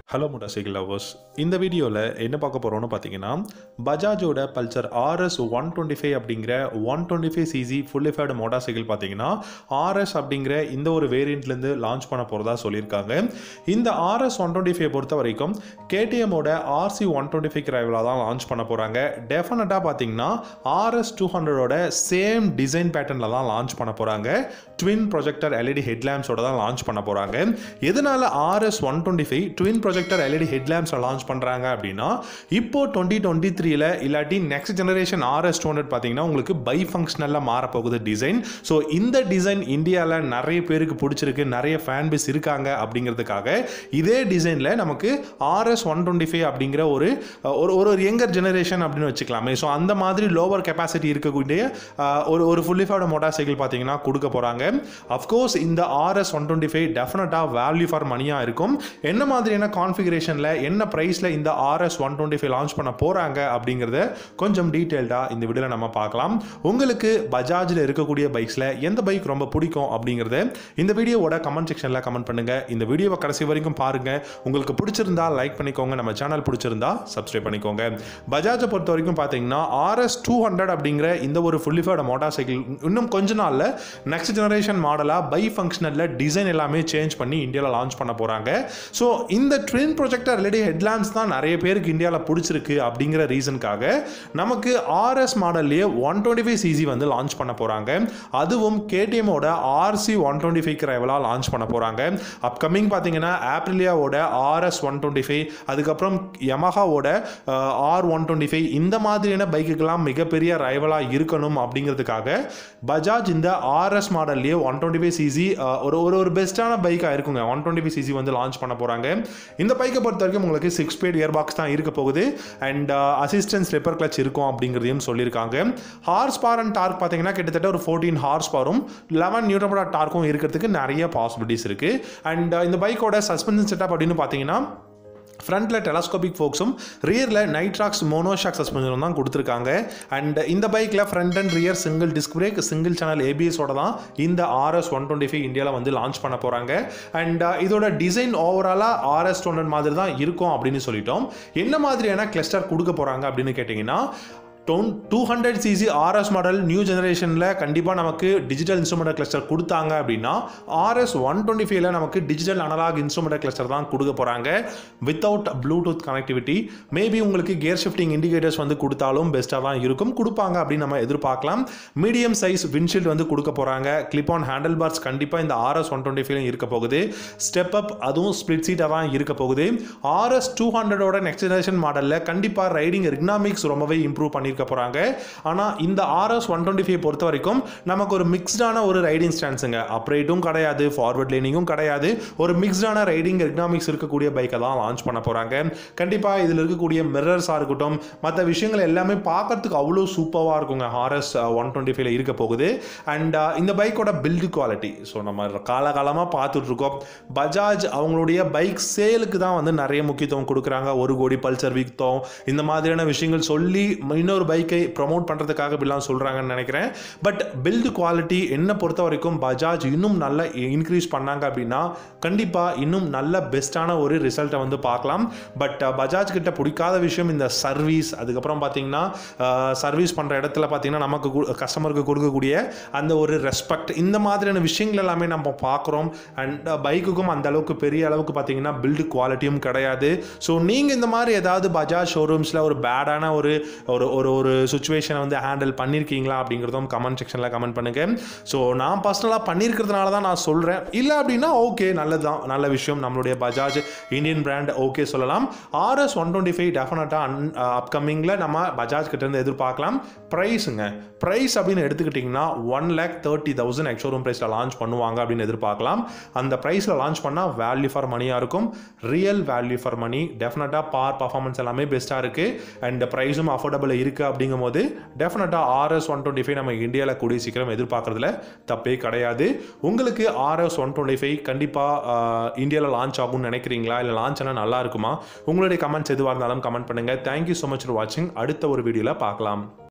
hello motor cycle lovers இந்த வீடியோவில் என்ன பார்க்க போகிறோம்னு பார்த்தீங்கன்னா பஜாஜோட Pulsar RS one twenty five அப்படிங்கிற one twenty five CC fully faired motorcycle பார்த்தீங்கன்னா ஆர்எஸ் அப்படிங்கிற இந்த ஒரு வேரியண்ட்லேருந்து லான்ச் பண்ண போகிறதா சொல்லியிருக்காங்க இந்த ஆர்எஸ் ஒன் டுவெண்ட்டி ஃபைவ் பொறுத்த வரைக்கும் கேடிஎம்மோட ஆர்சி ஒன் டுவெண்ட்டி ஃபைவ் ரைவலாக தான் லான்ச் பண்ண போகிறாங்க டெஃபினட்டாக பார்த்தீங்கன்னா ஆர்எஸ் டூ ஹண்ட்ரடோட சேம் டிசைன் பேட்டர்னில் தான் லான்ச் பண்ண போகிறாங்க ட்வின் ப்ரொஜெக்டர் எல்இடி ஹெட்லாம்ஸோட தான் லான்ச் பண்ண போகிறாங்க எதனால RS one twenty five twin projector LED ஹெட்லாம்ஸை லான்ச் பண்ணுறாங்க அப்படின்னா இப்போ டுவெண்ட்டி டுவெண்ட்டி த்ரீல இல்லாட்டி next generation RS two hundred பார்த்தீங்கன்னா உங்களுக்கு பை ஃபங்க்ஷனலில் மாறப்போகுது டிசைன் ஸோ இந்த டிசைன் இந்தியாவில் நிறைய பேருக்கு பிடிச்சிருக்கு நிறைய ஃபேன் பேஸ் இருக்காங்க அப்படிங்கிறதுக்காக இதே டிசைனில் நமக்கு ஆர்எஸ் ஒன் டுவெண்ட்டி ஃபைவ் அப்படிங்கிற ஒரு ஒரு ஒரு ஒரு யங்கர் ஜெனரேஷன் அப்படின்னு வச்சுக்கலாமே ஸோ அந்த மாதிரி லோவர் கெப்பாசிட்டி இருக்கக்கூடிய அஹ், ஒரு ஒரு ஃபுல்லிஃபைடு மோட்டார் சைக்கிள் பார்த்தீங்கன்னா கொடுக்க போகிறாங்க அஃப்கோர்ஸ் இந்த ஆர்எஸ் ஒன் டுவெண்ட்டி ஃபைவ் டெஃபினட்டாக வேல்யூ ஃபார் மணியாக இருக்கும் என்ன மாதிரியான கான்ஃபிகரேஷனில் என்ன ப்ரைஸில் இந்த RS one twenty five launch பண்ண போகிறாங்க அப்படிங்கிறத கொஞ்சம் டீட்டெயில்டாக இந்த வீடியோவில் நம்ம பார்க்கலாம் உங்களுக்கு பஜாஜில் இருக்கக்கூடிய பைக்ஸில் எந்த பைக் ரொம்ப பிடிக்கும் அப்படிங்கிறத இந்த வீடியோவோட கமெண்ட் செக்ஷனில் கமெண்ட் பண்ணுங்கள் இந்த வீடியோவை கடைசி வரைக்கும் பாருங்கள் உங்களுக்கு பிடிச்சிருந்தா லைக் பண்ணிக்கோங்க நம்ம சேனல் பிடிச்சிருந்தா சப்ஸ்கிரைப் பண்ணிக்கோங்க பஜாஜை பொறுத்த வரைக்கும் பார்த்தீங்கன்னா ஆர்எஸ் டூ ஹண்ட்ரட் அப்படிங்கிற இந்த ஒரு ஃபுல்லிஃபைடு மோட்டார் சைக்கிள் இன்னும் கொஞ்ச நாளில் நெக்ஸ்ட் ஜெனரேஷன் மாடலாக பை ஃபங்க்ஷனலில் டிசைன் எல்லாமே சேஞ்ச் பண்ணி இந்தியாவில் லான்ச் பண்ண போகிறாங்க ஸோ இந்த ட்வின் ப்ரொஜெக்டர் ரிலேட்டி ஹெட்லாம்ப்ஸ் தான் நிறைய பேருக்கு இந்தியாவில் பிடிச்சிருக்கு அப்படிங்கிற ரீசனுக்காக நமக்கு ஆர்எஸ் மாடல்லையே ஒன் டுவெண்ட்டி ஃபைவ் சிசி வந்து லான்ச் பண்ண போகிறாங்க அதுவும் கேடிஎம்மோட ஆர்சி ஒன் டுவெண்ட்டி ஃபைவ் ரைவலாக லான்ச் பண்ண போகிறாங்க அப்கமிங் பார்த்தீங்கன்னா ஆப்ரிலியாவோட ஆர்எஸ் ஒன் டுவெண்ட்டி ஃபைவ் அதுக்கப்புறம் யமஹாவோட ஆர் ஒன் டுவெண்ட்டி ஃபைவ் இந்த மாதிரியான பைக்குக்கெல்லாம் மிகப்பெரிய ரைவலாக இருக்கணும் அப்படிங்கிறதுக்காக பஜாஜ் இந்த ஆர்எஸ் மாடல்லையே ஒன் டுவெண்ட்டி ஃபைவ் சிசி ஒரு ஒரு ஒரு பெஸ்ட்டான பைக்காக இருக்குங்க ஒன் டுவெண்ட்டி ஃபைவ் சிசி வந்து லான்ச் பண்ண போகிறாங்க இந்த பைக்கை பொறுத்த வரைக்கும் உங்களுக்கு சிக்ஸ் ஸ்பீட் இயர் பாக்ஸ் தான் இருக்க போகுது அண்ட் அசிஸ்டன்ஸ் ஸ்லிப்பர் கிளச் இருக்கும் அப்படிங்கிறதையும் சொல்லியிருக்காங்க ஹார்ஸ் பவர் அண்ட் டார்க் பார்த்தீங்கன்னா கிட்டத்தட்ட ஒரு ஃபோர்டீன் ஹார்ஸ் பவரும் லெவன் நியூட்ரபோட டார்க்கும் இருக்கிறதுக்கு நிறைய பாசிபிலிட்டிஸ் இருக்குது அண்ட் இந்த பைக்கோட சஸ்பென்ஷன் செட்டப் அப்படின்னு பார்த்தீங்கன்னா ஃப்ரண்ட்டில் டெலஸ்கோபிக் ஃபோக்ஸும் ரியரில் நைட்ராக்ஸ் மோனோஷாக் சஸ்பென்ஷனும் தான் கொடுத்துருக்காங்க அண்ட் இந்த பைக்கில் front and rear single disc brake single channel ஏபிஎஸோட தான் இந்த ஆர்எஸ் ஒன் டுவெண்ட்டி ஃபைவ் இந்தியாவில் வந்து லான்ச் பண்ண போகிறாங்க அண்ட் இதோட டிசைன் ஓவராலாக ஆர்எஸ் டூ மாதிரி தான் இருக்கும் அப்படின்னு சொல்லிட்டோம் என்ன மாதிரியான கிளஸ்டர் கொடுக்க போகிறாங்க அப்படின்னு கேட்டிங்கன்னா டொன் two hundred CC RS model new ஜெனரேஷனில் கண்டிப்பாக நமக்கு டிஜிட்டல் இன்ஸ்ட்ருமெண்ட் கிளஸ்டர் கொடுத்தாங்க அப்படின்னா ஆர்எஸ் ஒன் டுவெண்ட்டி ஃபைவ்ல நமக்கு டிஜிட்டல் அனலாக் இன்ஸ்ட்ருமெண்ட் கிளஸ்டர் தான் கொடுக்க போகிறாங்க வித்தவுட் ப்ளூடூத் கனெக்டிவிட்டி மேபி உங்களுக்கு கியர் ஷிஃப்டிங் இண்டிகேட்டர்ஸ் வந்து கொடுத்தாலும் பெஸ்ட்டாக தான் இருக்கும் கொடுப்பாங்க அப்படின்னு நம்ம எதிர்பார்க்கலாம் மீடியம் சைஸ் விண்ட்ஷீல்ட் வந்து கொடுக்க போகிறாங்க கிளிப் ஆன் ஹேண்டில் பார்ஸ் கண்டிப்பாக இந்த ஆர்எஸ் ஒன் டுவெண்ட்டி ஃபைவ்லையும் இருக்க போகுது ஸ்டெப் அப் அதுவும் ஸ்பிளிட் சீட்டாக தான் இருக்க போகுது ஆர்எஸ் டூ ஹண்ட்ரடோட நெக்ஸ்ட் ஜெனரேஷன் மாடலில் கண்டிப்பாக ரைடிங் எக்னாமிக்ஸ் ரொம்பவே இம்ப்ரூவ் பண்ணியிருக்க போகிறாங்க ஆனால் இந்த ஆர்எஸ் ஒன் டுவெண்ட்டி ஃபைவ் பொறுத்த வரைக்கும் நமக்கு ஒரு மிக்ஸ்டான ஒரு ரைடிங் ஸ்டான்ஸுங்க அப்ரைட்டும் கிடையாது ஃபார்வர்ட் லைனிங்கும் கிடையாது ஒரு மிக்ஸ்டான ரைடிங் எக்னாமிக்ஸ் இருக்கக்கூடிய பைக்கை தான் லான்ச் பண்ண போகிறாங்க கண்டிப்பாக இதில் இருக்கக்கூடிய மிரர்ஸாக இருக்கட்டும் மற்ற விஷயங்கள் எல்லாமே பார்க்கறதுக்கு அவ்வளோ சூப்பராக இருக்குங்க ஆர்எஸ் ஒன் டுவெண்ட்டி ஃபைவ்ல இருக்க போகுது அண்ட் இந்த பைக்கோட பில்டு குவாலிட்டி ஸோ நம்ம காலகாலமாக பார்த்துட்டு இருக்கோம் பஜாஜ் அவங்களுடைய பைக் சேலுக்கு தான் வந்து நிறைய முக்கியத்துவம் கொடுக்குறாங்க ஒரு கோடி பல்சர் வித்தோம் இந்த மாதிரியான விஷயங்கள் சொல்லி இன்னொரு பைக்கை ப்ரமோட் பண்ணுறதுக்காக இப்படிலாம் சொல்கிறாங்கன்னு நினைக்கிறேன் பட் பில்டு குவாலிட்டி என்ன பொறுத்த வரைக்கும் பஜாஜ் இன்னும் நல்ல இன்க்ரீஸ் பண்ணாங்க அப்படின்னா கண்டிப்பாக இன்னும் நல்ல பெஸ்ட்டான ஒரு ரிசல்ட்டை வந்து பார்க்கலாம் பட் பஜாஜ் கிட்ட பிடிக்காத விஷயம் இந்த சர்வீஸ் அதுக்கப்புறம் பார்த்தீங்கன்னா சர்வீஸ் பண்ணுற இடத்துல பார்த்தீங்கன்னா நமக்கு கஸ்டமருக்கு கொடுக்கக்கூடிய அந்த ஒரு ரெஸ்பெக்ட் இந்த மாதிரியான விஷயங்கள் எல்லாமே நம்ம பார்க்குறோம் அண்ட் பைக்குக்கும் அந்த அளவுக்கு பெரிய அளவுக்கு பார்த்தீங்கன்னா பில்டு குவாலிட்டியும் கிடையாது ஸோ நீங்கள் இந்த மாதிரி ஏதாவது பஜாஜ் ஷோரூம்ஸில் ஒரு பேடான ஒரு ஒரு ஒரு ஒரு சுச்சுவேஷனை வந்து ஹேண்டில் பண்ணியிருக்கீங்களா அப்படிங்கிறதும் கமெண்ட் செக்ஷனில் கமெண்ட் பண்ணுங்கள் ஸோ நான் பர்சனலாக பண்ணியிருக்கிறதுனால தான் நான் சொல்கிறேன் இல்லை அப்படின்னா ஓகே நல்லது தான் நல்ல விஷயம் நம்மளுடைய பஜாஜ் இந்தியன் பிராண்ட் ஓகே சொல்லலாம் ஆர்எஸ் ஒன் டுவெண்ட்டி ஃபைவ் டெஃபினட்டாக அன் அப்கமிங்கில் நம்ம பஜாஜ் கிட்டேருந்து எதிர்பார்க்கலாம் ப்ரைஸுங்க ப்ரைஸ் அப்படின்னு எடுத்துக்கிட்டிங்கன்னா one lakh thirty thousand ex showroom ப்ரைஸில் லான்ச் பண்ணுவாங்க அப்படின்னு எதிர்பார்க்கலாம் அந்த ப்ரைஸில் லான்ச் பண்ணால் வேல்யூ ஃபார் மணியாக இருக்கும் ரியல் வேல்யூ ஃபார் மணி டெஃபினட்டாக பார் பர்ஃபார்மன்ஸ் எல்லாமே பெஸ்ட்டாக இருக்குது அண்ட் ப்ரைஸும் அஃபோர்டபுள் இருக்குது அப்படிங்கும் போது டெஃபினட்டாக ஆர்எஸ் ஒன் டுவெண்ட்டி ஃபைவ் நம்ம இந்தியாவில் கூடிய சீக்கிரம் எதிர்பார்க்கறதுல தப்பே கிடையாது உங்களுக்கு ஆர்எஸ் ஒன் டுவெண்ட்டி ஃபைவ் கண்டிப்பாக இந்தியாவில் லான்ச் ஆகும்னு நினைக்கிறீங்களா இல்லை லான்ச் ஆனால் நல்லா இருக்குமா உங்களுடைய கமெண்ட்ஸ் எதுவாக இருந்தாலும் கமெண்ட் பண்ணுங்கள் தேங்க்யூ ஸோ மச் ஃபார் வாட்சிங் அடுத்த ஒரு வீடியோவில் பார்க்கலாம்